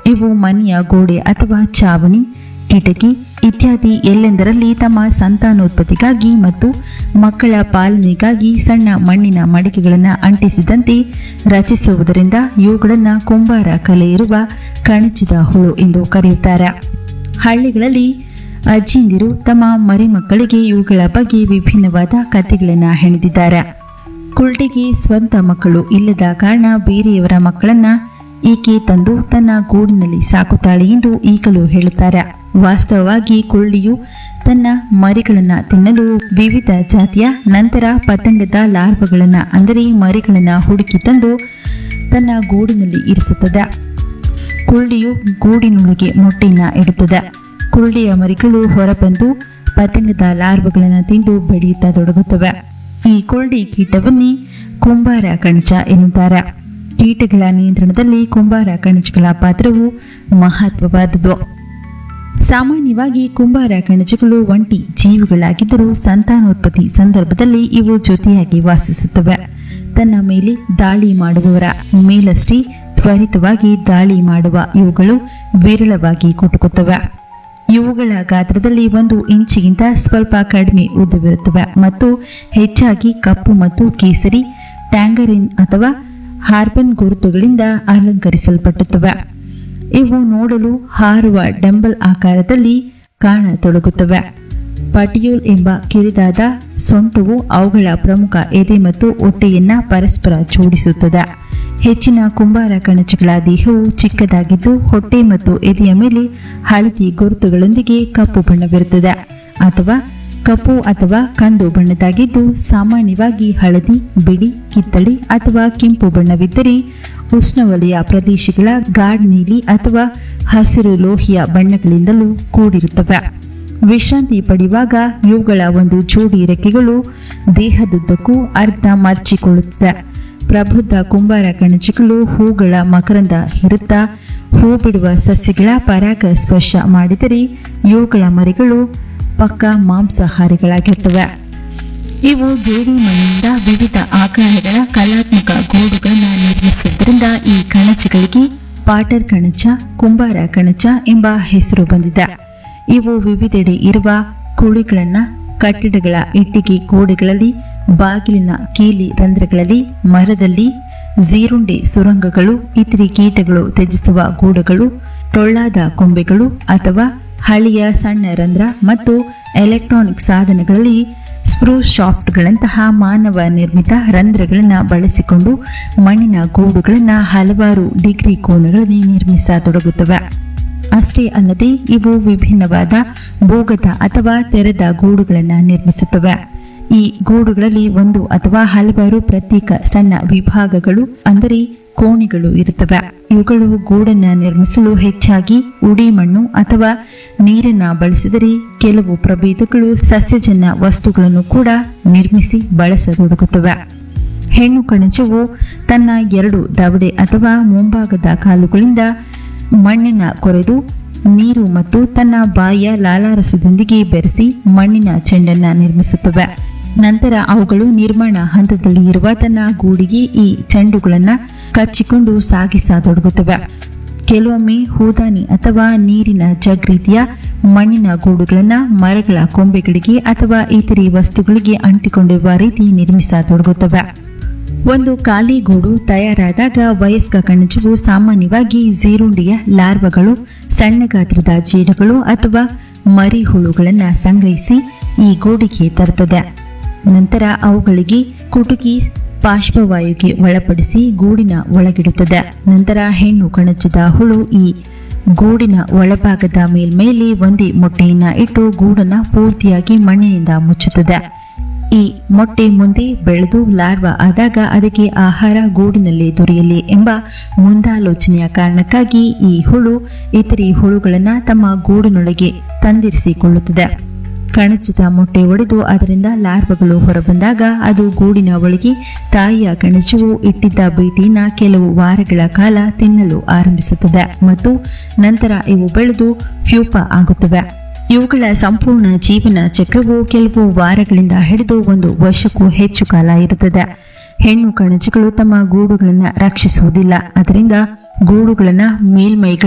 ಇವು ಮನೆಯ ಗೋಡೆ ಅಥವಾ ಚಾವಣಿ ಕಿಟಕಿ ಇತ್ಯಾದಿ ಎಲ್ಲೆಂದರಲ್ಲಿ ತಮ್ಮ ಸಂತಾನೋತ್ಪತ್ತಿಗಾಗಿ ಮತ್ತು ಮಕ್ಕಳ ಪಾಲನೆಗಾಗಿ ಸಣ್ಣ ಮಣ್ಣಿನ ಮಡಿಕೆಗಳನ್ನು ಅಂಟಿಸಿದಂತೆ ರಚಿಸುವುದರಿಂದ ಇವುಗಳನ್ನು ಕುಂಬಾರ ಕಲೆ ಇರುವ ಕಣಚಿದ ಹುಳು ಎಂದು ಕರೆಯುತ್ತಾರೆ ಹಳ್ಳಿಗಳಲ್ಲಿ ಅಜ್ಜಿಂದಿರು ತಮ್ಮ ಮರಿಮಕ್ಕಳಿಗೆ ಇವುಗಳ ಬಗ್ಗೆ ವಿಭಿನ್ನವಾದ ಕಥೆಗಳನ್ನು ಹೆಣೆದಿದ್ದಾರೆ ಕುಲ್ಟಿಗೆ ಸ್ವಂತ ಮಕ್ಕಳು ಇಲ್ಲದ ಕಾರಣ ಬೇರೆಯವರ ಮಕ್ಕಳನ್ನ ಈಕೆ ತಂದು ತನ್ನ ಗೂಡಿನಲ್ಲಿ ಸಾಕುತ್ತಾಳೆ ಎಂದು ಈಗಲೂ ಹೇಳುತ್ತಾರೆ ವಾಸ್ತವವಾಗಿ ಕುಳ್ಳಿಯು ತನ್ನ ಮರಿಗಳನ್ನ ತಿನ್ನಲು ವಿವಿಧ ಜಾತಿಯ ನಂತರ ಪತಂಗದ ಲಾರ್ವಗಳನ್ನ ಅಂದರೆ ಮರಿಗಳನ್ನ ಹುಡುಕಿ ತಂದು ತನ್ನ ಗೂಡಿನಲ್ಲಿ ಇರಿಸುತ್ತದೆ ಕುಳ್ಳಿಯು ಗೂಡಿನೊಳಗೆ ಮೊಟ್ಟೆಯನ್ನ ಇಡುತ್ತದೆ ಕುಳ್ಳಿಯ ಮರಿಗಳು ಹೊರಬಂದು ಪತಂಗದ ಲಾರ್ವಗಳನ್ನು ತಿಂದು ಬೆಳೆಯುತ್ತಾ ತೊಡಗುತ್ತವೆ ಈ ಕುಳ್ಳಿ ಕೀಟವನ್ನೇ ಕುಂಬಾರ ಕಣಜ ಎನ್ನುತ್ತಾರೆ ಕೀಟಗಳ ನಿಯಂತ್ರಣದಲ್ಲಿ ಕುಂಬಾರ ಕಣಜಗಳ ಪಾತ್ರವು ಮಹತ್ವವಾದುದು ಸಾಮಾನ್ಯವಾಗಿ ಕುಂಬಾರ ಕಣಜಗಳು ಒಂಟಿ ಜೀವಿಗಳಾಗಿದ್ದರೂ ಸಂತಾನೋತ್ಪತ್ತಿ ಸಂದರ್ಭದಲ್ಲಿ ಇವು ಜೊತೆಯಾಗಿ ವಾಸಿಸುತ್ತವೆ ತನ್ನ ಮೇಲೆ ದಾಳಿ ಮಾಡುವವರ ಮೇಲಷ್ಟೇ ತ್ವರಿತವಾಗಿ ದಾಳಿ ಮಾಡುವ ಇವುಗಳು ವಿರಳವಾಗಿ ಕುಟುಕುತ್ತವೆ ಇವುಗಳ ಗಾತ್ರದಲ್ಲಿ ಒಂದು ಇಂಚಿಗಿಂತ ಸ್ವಲ್ಪ ಕಡಿಮೆ ಉದ್ದವಿರುತ್ತವೆ ಮತ್ತು ಹೆಚ್ಚಾಗಿ ಕಪ್ಪು ಮತ್ತು ಕೇಸರಿ ಟ್ಯಾಂಗರಿನ್ ಅಥವಾ ಹಾರ್ಬನ್ ಗುರುತುಗಳಿಂದ ಅಲಂಕರಿಸಲ್ಪಟ್ಟುತ್ತವೆ ಇವು ನೋಡಲು ಹಾರುವ ಡಂಬಲ್ ಆಕಾರದಲ್ಲಿ ಕಾಣತೊಡಗುತ್ತವೆ ಪಟಿಯೂಲ್ ಎಂಬ ಕಿರಿದಾದ ಸೊಂಟವು ಅವುಗಳ ಪ್ರಮುಖ ಎದೆ ಮತ್ತು ಹೊಟ್ಟೆಯನ್ನ ಪರಸ್ಪರ ಜೋಡಿಸುತ್ತದೆ ಹೆಚ್ಚಿನ ಕುಂಬಾರ ಕಣಜಗಳ ದೇಹವು ಚಿಕ್ಕದಾಗಿದ್ದು ಹೊಟ್ಟೆ ಮತ್ತು ಎದೆಯ ಮೇಲೆ ಹಳದಿ ಗುರುತುಗಳೊಂದಿಗೆ ಕಪ್ಪು ಬಣ್ಣವಿರುತ್ತದೆ ಅಥವಾ ಕಪ್ಪು ಅಥವಾ ಕಂದು ಬಣ್ಣದಾಗಿದ್ದು ಸಾಮಾನ್ಯವಾಗಿ ಹಳದಿ ಬಿಳಿ ಕಿತ್ತಳೆ ಅಥವಾ ಕೆಂಪು ಬಣ್ಣವಿದ್ದರೆ ಉಷ್ಣವಲಯ ಪ್ರದೇಶಗಳ ಗಾಢ ನೀಲಿ ಅಥವಾ ಹಸಿರು ಲೋಹಿಯ ಬಣ್ಣಗಳಿಂದಲೂ ಕೂಡಿರುತ್ತವೆ ವಿಶ್ರಾಂತಿ ಪಡೆಯುವಾಗ ಇವುಗಳ ಒಂದು ಜೋಡಿ ರೆಕ್ಕೆಗಳು ದೇಹದುದ್ದಕ್ಕೂ ಅರ್ಧ ಮರ್ಚಿಕೊಳ್ಳುತ್ತದೆ ಪ್ರಬುದ್ಧ ಕುಂಬಾರ ಕಣಜಗಳು ಹೂಗಳ ಮಕರಂದ ಹಿರುತ್ತಾ ಹೂ ಬಿಡುವ ಸಸ್ಯಗಳ ಪರಾಗ ಸ್ಪರ್ಶ ಮಾಡಿದರೆ ಇವುಗಳ ಮರಿಗಳು ಪಕ್ಕ ಮಾಂಸಾಹಾರಿಗಳಾಗಿರ್ತವೆ ಇವು ಜೇಡಿ ಮಣ್ಣಿನಿಂದ ವಿವಿಧ ಆಕಾರಗಳ ಕಲಾತ್ಮಕ ಗೂಡುಗಳನ್ನು ನಿರ್ಮಿಸುವುದರಿಂದ ಈ ಕಣಜಗಳಿಗೆ ಪಾಟರ್ ಕಣಜ ಕುಂಬಾರ ಕಣಜ ಎಂಬ ಹೆಸರು ಬಂದಿದೆ ಇವು ವಿವಿಧೆಡೆ ಇರುವ ಕುಳಿಗಳನ್ನು ಕಟ್ಟಡಗಳ ಇಟ್ಟಿಗೆ ಗೋಡೆಗಳಲ್ಲಿ ಬಾಗಿಲಿನ ಕೀಲಿ ರಂಧ್ರಗಳಲ್ಲಿ ಮರದಲ್ಲಿ ಜೀರುಂಡೆ ಸುರಂಗಗಳು ಇತರೆ ಕೀಟಗಳು ತ್ಯಜಿಸುವ ಗೂಡುಗಳು ಟೊಳ್ಳಾದ ಕೊಂಬೆಗಳು ಅಥವಾ ಹಳಿಯ ಸಣ್ಣ ರಂಧ್ರ ಮತ್ತು ಎಲೆಕ್ಟ್ರಾನಿಕ್ ಸಾಧನಗಳಲ್ಲಿ ಸ್ಪ್ರೂ ಶಾಫ್ಟ್ಗಳಂತಹ ಮಾನವ ನಿರ್ಮಿತ ರಂಧ್ರಗಳನ್ನು ಬಳಸಿಕೊಂಡು ಮಣ್ಣಿನ ಗೂಡುಗಳನ್ನು ಹಲವಾರು ಡಿಗ್ರಿ ಕೋನಗಳಲ್ಲಿ ನಿರ್ಮಿಸತೊಡಗುತ್ತವೆ ಅಷ್ಟೇ ಅಲ್ಲದೆ ಇವು ವಿಭಿನ್ನವಾದ ಭೂಗತ ಅಥವಾ ತೆರೆದ ಗೂಡುಗಳನ್ನು ನಿರ್ಮಿಸುತ್ತವೆ ಈ ಗೂಡುಗಳಲ್ಲಿ ಒಂದು ಅಥವಾ ಹಲವಾರು ಪ್ರತ್ಯೇಕ ಸಣ್ಣ ವಿಭಾಗಗಳು ಅಂದರೆ ಕೋಣೆಗಳು ಇರುತ್ತವೆ ಇವುಗಳು ಗೂಡನ್ನು ನಿರ್ಮಿಸಲು ಹೆಚ್ಚಾಗಿ ಉಡಿ ಮಣ್ಣು ಅಥವಾ ನೀರನ್ನ ಬಳಸಿದರೆ ಕೆಲವು ಪ್ರಭೇದಗಳು ಸಸ್ಯಜನ್ಯ ವಸ್ತುಗಳನ್ನು ಕೂಡ ನಿರ್ಮಿಸಿ ಬಳಸತೊಡಗುತ್ತವೆ ಹೆಣ್ಣು ಕಣಜವು ತನ್ನ ಎರಡು ದವಡೆ ಅಥವಾ ಮುಂಭಾಗದ ಕಾಲುಗಳಿಂದ ಮಣ್ಣಿನ ಕೊರೆದು ನೀರು ಮತ್ತು ತನ್ನ ಬಾಯಿಯ ಲಾಲಾರಸದೊಂದಿಗೆ ಬೆರೆಸಿ ಮಣ್ಣಿನ ಚೆಂಡನ್ನ ನಿರ್ಮಿಸುತ್ತವೆ ನಂತರ ಅವುಗಳು ನಿರ್ಮಾಣ ಹಂತದಲ್ಲಿ ಇರುವ ತನ್ನ ಗೂಡಿಗೆ ಈ ಚೆಂಡುಗಳನ್ನು ಕಚ್ಚಿಕೊಂಡು ಸಾಗಿಸತೊಡಗುತ್ತವೆ ಕೆಲವೊಮ್ಮೆ ಹೂದಾನಿ ಅಥವಾ ನೀರಿನ ಜಗ್ ರೀತಿಯ ಮಣ್ಣಿನ ಗೂಡುಗಳನ್ನು ಮರಗಳ ಕೊಂಬೆಗಳಿಗೆ ಅಥವಾ ಇತರೆ ವಸ್ತುಗಳಿಗೆ ಅಂಟಿಕೊಂಡಿರುವ ರೀತಿ ನಿರ್ಮಿಸತೊಡಗುತ್ತವೆ ಒಂದು ಖಾಲಿ ಗೂಡು ತಯಾರಾದಾಗ ವಯಸ್ಕ ಕಣಜವು ಸಾಮಾನ್ಯವಾಗಿ ಜೀರುಂಡೆಯ ಲಾರ್ವಗಳು ಸಣ್ಣ ಗಾತ್ರದ ಜೇಡುಗಳು ಅಥವಾ ಮರಿ ಹುಳುಗಳನ್ನು ಸಂಗ್ರಹಿಸಿ ಈ ಗೂಡಿಗೆ ತರುತ್ತದೆ ನಂತರ ಅವುಗಳಿಗೆ ಕುಟುಕಿ ಪಾರ್ಶ್ವವಾಯುಗೆ ಒಳಪಡಿಸಿ ಗೂಡಿನ ಒಳಗಿಡುತ್ತದೆ ನಂತರ ಹೆಣ್ಣು ಕಣಜದ ಹುಳು ಈ ಗೂಡಿನ ಒಳಭಾಗದ ಮೇಲ್ಮೇಲೆ ಒಂದೇ ಮೊಟ್ಟೆಯನ್ನ ಇಟ್ಟು ಗೂಡನ್ನ ಪೂರ್ತಿಯಾಗಿ ಮಣ್ಣಿನಿಂದ ಮುಚ್ಚುತ್ತದೆ ಈ ಮೊಟ್ಟೆ ಮುಂದೆ ಬೆಳೆದು ಲಾರ್ವಾ ಆದಾಗ ಅದಕ್ಕೆ ಆಹಾರ ಗೂಡಿನಲ್ಲಿ ದೊರೆಯಲಿ ಎಂಬ ಮುಂದಾಲೋಚನೆಯ ಕಾರಣಕ್ಕಾಗಿ ಈ ಹುಳು ಇತರೆ ಹುಳುಗಳನ್ನು ತಮ್ಮ ಗೂಡಿನೊಳಗೆ ತಂದಿರಿಸಿಕೊಳ್ಳುತ್ತದೆ ಕಣಜದ ಮೊಟ್ಟೆ ಒಡೆದು ಅದರಿಂದ ಲಾರ್ವಗಳು ಹೊರಬಂದಾಗ ಅದು ಗೂಡಿನ ಒಳಗೆ ತಾಯಿಯ ಕಣಜವು ಇಟ್ಟಿದ್ದ ಬೇಟಿನ ಕೆಲವು ವಾರಗಳ ಕಾಲ ತಿನ್ನಲು ಆರಂಭಿಸುತ್ತದೆ ಮತ್ತು ನಂತರ ಇವು ಬೆಳೆದು ಫ್ಯೂಪ ಆಗುತ್ತವೆ ಇವುಗಳ ಸಂಪೂರ್ಣ ಜೀವನ ಚಕ್ರವು ಕೆಲವು ವಾರಗಳಿಂದ ಹಿಡಿದು ಒಂದು ವರ್ಷಕ್ಕೂ ಹೆಚ್ಚು ಕಾಲ ಇರುತ್ತದೆ ಹೆಣ್ಣು ಕಣಜಗಳು ತಮ್ಮ ಗೂಡುಗಳನ್ನು ರಕ್ಷಿಸುವುದಿಲ್ಲ ಅದರಿಂದ ಗೂಡುಗಳನ್ನು ಮೇಲ್ಮೈ